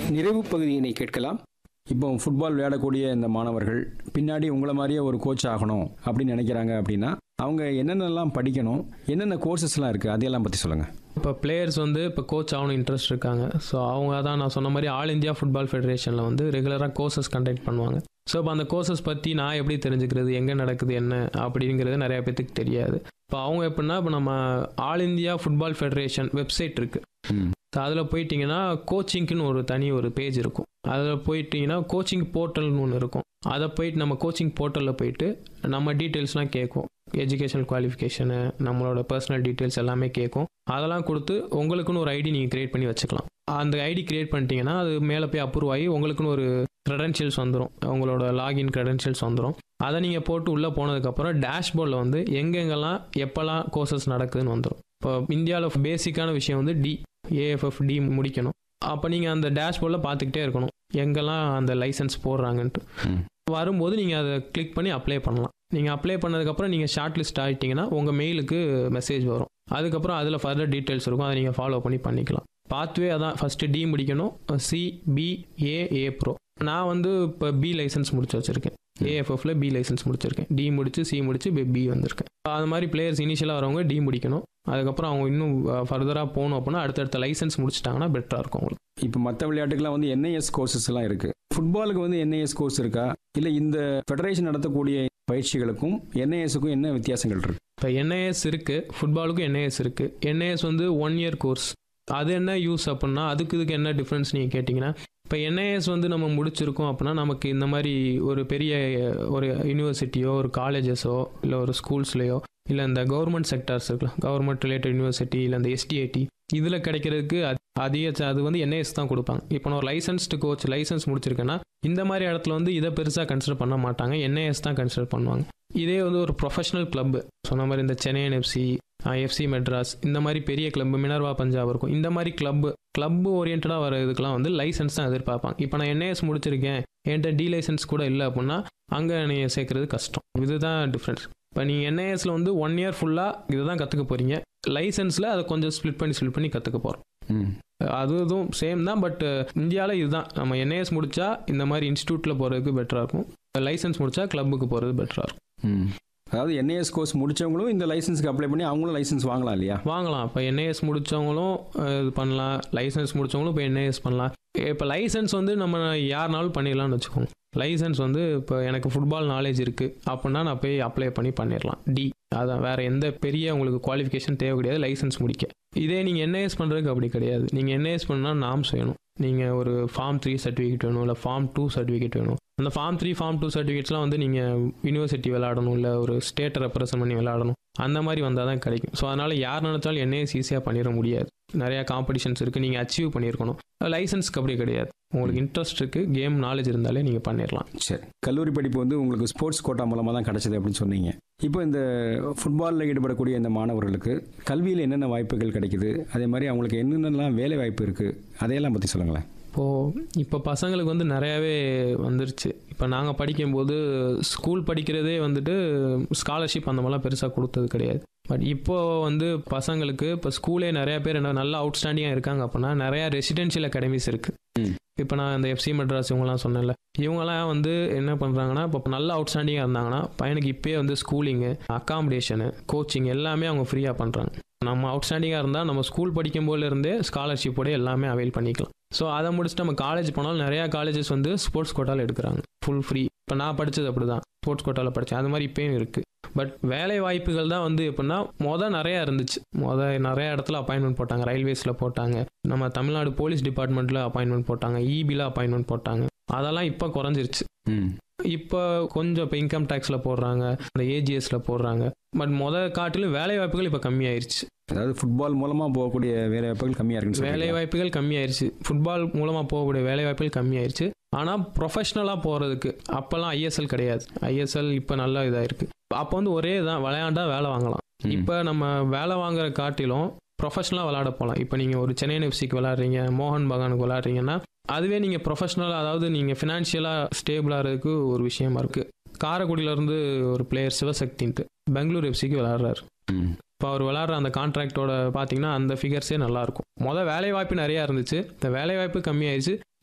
நிறைவு பகுதியினை கேட்கலாம் இப்போ ஃபுட்பால் விளையாடக்கூடிய இந்த மாணவர்கள் பின்னாடி உங்களை மாதிரியே ஒரு கோச் ஆகணும் அப்படின்னு நினைக்கிறாங்க அப்படின்னா அவங்க என்னென்னலாம் படிக்கணும் என்னென்ன கோர்சஸ்லாம் இருக்குது அதையெல்லாம் பற்றி சொல்லுங்கள் இப்போ பிளேயர்ஸ் வந்து இப்போ கோச் ஆகணும் இன்ட்ரெஸ்ட் இருக்காங்க ஸோ அவங்க தான் நான் சொன்ன மாதிரி ஆல் இந்தியா ஃபுட்பால் ஃபெடரேஷனில் வந்து ரெகுலராக கோர்சஸ் கண்டக்ட் பண்ணுவாங்க ஸோ இப்போ அந்த கோர்சஸ் பற்றி நான் எப்படி தெரிஞ்சுக்கிறது எங்கே நடக்குது என்ன அப்படிங்கிறது நிறைய பேத்துக்கு தெரியாது இப்போ அவங்க எப்படின்னா இப்போ நம்ம all India football federation website இருக்குது ம் அதில் போயிட்டீங்கன்னா கோச்சிங்க்குன்னு ஒரு தனி ஒரு பேஜ் இருக்கும் அதில் போயிட்டீங்கன்னா கோச்சிங் போர்ட்டல்னு ஒன்று இருக்கும் அதை போயிட்டு நம்ம கோச்சிங் போர்ட்டலில் போயிட்டு நம்ம டீட்டெயில்ஸ்லாம் கேட்கும் எஜுகேஷனல் குவாலிஃபிகேஷனு நம்மளோட பர்சனல் டீட்டெயில்ஸ் எல்லாமே கேட்கும் அதெல்லாம் கொடுத்து உங்களுக்குன்னு ஒரு ஐடி நீங்கள் கிரியேட் பண்ணி வச்சுக்கலாம் அந்த ஐடி கிரியேட் பண்ணிட்டீங்கன்னா அது மேலே போய் அப்ரூவ் ஆகி உங்களுக்குன்னு ஒரு க்ரெடென்ஷியல்ஸ் வந்துடும் உங்களோட லாகின் க்ரெடென்ஷியல்ஸ் வந்துடும் அதை நீங்கள் போட்டு உள்ளே போனதுக்கப்புறம் டேஷ்போர்டில் வந்து எங்கெங்கெல்லாம் எப்போல்லாம் கோர்சஸ் நடக்குதுன்னு வந்துடும் இப்போ இந்தியாவில் பேசிக்கான விஷயம் வந்து டி ஏஎஃப்எஃப் டி முடிக்கணும் அப்போ நீங்கள் அந்த டேஷ்போர்டில் பார்த்துக்கிட்டே இருக்கணும் எங்கெல்லாம் அந்த லைசன்ஸ் போடுறாங்கன்ட்டு ம். வரும்போது நீங்கள் அதை கிளிக் பண்ணி அப்ளை பண்ணலாம் நீங்கள் அப்ளை பண்ணதுக்கப்புறம் நீங்கள் ஷார்ட் லிஸ்ட் ஆகிட்டீங்கன்னா உங்கள் மெயிலுக்கு மெசேஜ் வரும் அதுக்கப்புறம் அதில் ஃபர்தர் டீட்டெயில்ஸ் இருக்கும் அதை நீங்கள் ஃபாலோ பண்ணி பண்ணிக்கலாம் பாத்வே அதான் ஃபஸ்ட்டு டி முடிக்கணும் C B A A bro நான் வந்து இப்போ பி லைசன்ஸ் முடிச்சு வச்சுருக்கேன் ஏஎஃப்எஃப்ல பி லைசன்ஸ் முடிச்சிருக்கேன் டி முடிச்சு சி முடிச்சு இப்போ பி வந்திருக்கேன் அது மாதிரி பிளேயர்ஸ் இனிஷியலாக வரவங்க டி முடிக்கணும் அதுக்கப்புறம் அவங்க இன்னும் ஃபர்தராக போகணும் அப்படின்னா அடுத்தடுத்த லைசன்ஸ் முடிச்சிட்டாங்கன்னா பெட்டராக இருக்கும் அவங்களுக்கு இப்போ மற்ற விளையாட்டுக்கெல்லாம் வந்து என்ஐஎஸ் கோர்சஸ் எல்லாம் இருக்குது ஃபுட்பாலுக்கு வந்து என்ஐஎஸ் கோர்ஸ் இருக்கா இல்லை இந்த ஃபெடரேஷன் நடத்தக்கூடிய பயிற்சிகளுக்கும் என்ஐஎஸ்க்கும் என்ன வித்தியாசங்கள் இருக்கு இப்போ என்ஐஎஸ் இருக்குது ஃபுட்பாலுக்கும் என்ஐஎஸ் இருக்குது என்ஐஎஸ் வந்து ஒன் இயர் கோர்ஸ் அது என்ன யூஸ் அப்படின்னா அதுக்கு இதுக்கு என்ன டிஃப்ரென்ஸ் நீங்கள் கேட்டிங்கன்னா இப்போ என்ஐஎஸ் வந்து நம்ம முடிச்சிருக்கோம் அப்படின்னா நமக்கு இந்த மாதிரி ஒரு பெரிய ஒரு யூனிவர்சிட்டியோ ஒரு காலேஜஸோ இல்லை ஒரு ஸ்கூல்ஸ்லேயோ இல்லை இந்த கவர்மெண்ட் செக்டார்ஸ் இருக்கலாம் கவர்மெண்ட் ரிலேட்டட் யூனிவர்சிட்டி இல்லை இந்த எஸ்டிஐடி இதில் கிடைக்கிறதுக்கு அதி- அதிக ச- அது வந்து என்ஐஎஸ் தான் கொடுப்பாங்க இப்போ நான் ஒரு லைசன்ஸ்டு கோச் லைசன்ஸ் முடிச்சிருக்கேன்னா இந்த மாதிரி இடத்துல வந்து இதை பெருசாக கன்சிடர் பண்ண மாட்டாங்க என்ஐஎஸ் தான் கன்சிடர் பண்ணுவாங்க இதே வந்து ஒரு ப்ரொஃபஷனல் கிளப் சொன்ன மாதிரி இந்த சென்னையன் எஃப்சி எஃப்சி மெட்ராஸ் இந்த மாதிரி பெரிய கிளப் மினர்வா பஞ்சாப் இருக்கும் இந்த மாதிரி கிளப் கிளப் ஓரியன்டாக வர இதுக்கெல்லாம் வந்து லைசன்ஸ் தான் எதிர்பார்ப்பாங்க இப்போ நான் என்ஏஎஸ் முடிச்சிருக்கேன் என்கிட்ட டி லைசன்ஸ் கூட இல்லை அப்படின்னா அங்கே நீங்கள் சேர்க்கறது கஷ்டம் இதுதான் டிஃப்ரென்ஸ் இப்போ நீங்கள் என்ஐஎஸ்ல வந்து ஒன் இயர் ஃபுல்லாக இதை தான் கற்றுக்க போகிறீங்க லைசன்ஸில் அதை கொஞ்சம் ஸ்ப்ளிட் பண்ணி ஸ்ப்ளிட் பண்ணி கற்றுக்க போகிறோம் ம் அது இதுவும் சேம் தான் பட் இந்தியாவில் இதுதான் நம்ம என்ஏஎஸ் முடிச்சா இந்த மாதிரி இன்ஸ்டியூட்டில் போகிறதுக்கு பெட்டராக இருக்கும் லைசன்ஸ் முடிச்சா கிளப்புக்கு போகிறது பெட்டராக இருக்கும் ம் அதாவது என்ஐஎஸ் கோர்ஸ் முடிச்சவங்களும் இந்த லைசன்ஸ்க்கு அப்ளை பண்ணி அவங்களும் லைசன்ஸ் வாங்கலாம் இல்லையா வாங்கலாம் இப்போ என்ஏஎஸ் முடித்தவங்களும் இது பண்ணலாம் லைசன்ஸ் முடித்தவங்களும் இப்போ என்ஏஎஸ் பண்ணலாம் இப்போ லைசன்ஸ் வந்து நம்ம யாருனாலும் பண்ணிடலாம்னு வச்சுக்கோங்க லைசன்ஸ் வந்து இப்போ எனக்கு ஃபுட்பால் நாலேஜ் இருக்குது அப்படின்னா நான் போய் அப்ளை பண்ணி பண்ணிடலாம் டி அதான் வேற எந்த பெரிய உங்களுக்கு குவாலிஃபிகேஷன் தேவை கிடையாது லைசன்ஸ் முடிக்க இதே நீங்கள் என்ஏஎஸ் பண்ணுறதுக்கு அப்படி கிடையாது நீங்கள் என்ஏஎஸ் பண்ணால் நாம்ஸ் வேணும் நீங்கள் ஒரு ஃபார்ம் த்ரீ சர்டிஃபிகேட் வேணும் இல்லை ஃபார்ம் டூ சர்டிஃபிகேட் வேணும் அந்த ஃபார்ம் த்ரீ ஃபார்ம் டூ சர்டிஃபிகேட்ஸ்லாம் வந்து நீங்கள் யூனிவர்சிட்டி விளையாடணும் இல்லை ஒரு ஸ்டேட்டை ரெப்ரசன்ட் பண்ணி விளையாடணும் அந்த மாதிரி வந்தால் தான் கிடைக்கும் ஸோ அதனால் யார் நினைச்சாலும் என்ஏஎஸ் ஈஸியாக பண்ணிட முடியாது நிறையா காம்படிஷன்ஸ் இருக்குது நீங்கள் அச்சீவ் பண்ணியிருக்கணும் லைசன்ஸ்க்கு அப்படி கிடையாது உங்களுக்கு இன்ட்ரெஸ்ட் இருக்குது கேம் நாலேஜ் இருந்தாலே நீங்கள் பண்ணிடலாம் சரி கல்லூரி படிப்பு வந்து உங்களுக்கு ஸ்போர்ட்ஸ் கோட்டா மூலமாக தான் கிடைச்சது அப்படின்னு சொன்னீங்க இப்போ இந்த ஃபுட்பாலில் ஈடுபடக்கூடிய இந்த மாணவர்களுக்கு கல்வியில் என்னென்ன வாய்ப்புகள் கிடைக்குது அதே மாதிரி அவங்களுக்கு என்னென்னலாம் வேலை வாய்ப்பு இருக்குது அதையெல்லாம் பற்றி சொல்லுங்களேன் இப்போது இப்போ பசங்களுக்கு வந்து நிறையாவே வந்துருச்சு இப்போ நாங்கள் படிக்கும்போது ஸ்கூல் படிக்கிறதே வந்துட்டு ஸ்காலர்ஷிப் அந்த மாதிரிலாம் பெருசாக கொடுத்தது கிடையாது பட் இப்போ வந்து பசங்களுக்கு இப்போ ஸ்கூலே நிறைய பேர் என்ன நல்லா அவுட்ஸ்டாண்டிங்காக இருக்காங்க அப்படின்னா நிறையா ரெசிடென்ஷியல் அகாடமிஸ் இருக்குது ம். இப்போ நான் இந்த எஃப்சி மெட்ராஸ் இவங்கலாம் சொன்னேன்ல இவங்கெல்லாம் வந்து என்ன பண்ணுறாங்கன்னா இப்போ நல்ல அவுட்ஸ்டாண்டிங்காக இருந்தாங்கன்னா பையனுக்கு இப்போயே வந்து ஸ்கூலிங்கு அக்காமடேஷனு கோச்சிங் எல்லாமே அவங்க ஃப்ரீயாக பண்ணுறாங்க நம்ம அவுட்ஸ்டாண்டிங்காக இருந்தால் நம்ம ஸ்கூல் படிக்கும் போதுல இருந்தே ஸ்காலர்ஷிப்போட எல்லாமே அவைல் பண்ணிக்கலாம் ஸோ அதை முடிச்சுட்டு நம்ம காலேஜ் போனாலும் நிறையா காலேஜஸ் வந்து ஸ்போர்ட்ஸ் கோட்டாவில் எடுக்கிறாங்க ஃபுல் ஃப்ரீ இப்போ நான் படித்தது அப்படி தான் ஸ்போர்ட்ஸ் கோட்டாவில் படித்தேன் அது மாதிரி இப்போயும் இருக்குது பட் வேலை வாய்ப்புகள் தான் வந்து எப்படின்னா மொதல் நிறையா இருந்துச்சு மொதல் நிறைய இடத்துல அப்பாயின்மெண்ட் போட்டாங்க ரயில்வேஸில் போட்டாங்க நம்ம தமிழ்நாடு போலீஸ் டிபார்ட்மெண்ட்டில் அப்பாயின்மெண்ட் போட்டாங்க இபியில் அப்பாயின்மெண்ட் போட்டாங்க அதெல்லாம் இப்போ குறைஞ்சிருச்சு ம் இப்போ கொஞ்சம் இப்போ இன்கம் டேக்ஸில் போடுறாங்க இந்த ஏஜிஎஸில் போடுறாங்க பட் மொதல் காட்டிலும் வேலை வாய்ப்புகள் இப்போ கம்மியாயிருச்சு அதாவது ஃபுட்பால் மூலமாக போகக்கூடிய வேலை வாய்ப்புகள் கம்மியாக இருக்குன்னு வேலை சொல்றீங்களா? வாய்ப்புகள் கம்மியாயிருச்சு ஃபுட்பால் மூலமாக போகக்கூடிய வேலை வாய்ப்புகள் கம்மியாயிருச்சு ஆனால் ப்ரொஃபஷ்னலாக போகிறதுக்கு அப்போல்லாம் ஐஎஸ்எல் கிடையாது ஐஎஸ்எல் இப்போ நல்லா இதாக இருக்குது அப்போ வந்து ஒரே தான் விளையாண்டா வேலை வாங்கலாம் ம். இப்போ நம்ம வேலை வாங்குற காட்டிலும் ப்ரொஃபஷனலாக விளையாட போகலாம் இப்போ நீங்கள் ஒரு சென்னை எஃப்சிக்கு விளையாடுறீங்க மோகன் பகானுக்கு விளையாடுறீங்கன்னா அதுவே நீங்கள் ப்ரொஃபஷனலாக அதாவது நீங்கள் ஃபினான்ஷியலாக ஸ்டேபிளாகிறதுக்கு ஒரு விஷயமா இருக்குது காரைக்குடியிலேருந்து ஒரு பிளேயர் சிவசக்தின்ட்டு பெங்களூர் எஃப்சிக்கு விளையாடுறாரு ம் இப்போ அவர் விளாட்ற அந்த கான்ட்ராக்டோட பார்த்தீங்கன்னா அந்த ஃபிகர்ஸே நல்லாயிருக்கும் மொதல் வேலை வாய்ப்பு நிறையா இருந்துச்சு இந்த வேலை வாய்ப்பு கம்மியாயிருச்சு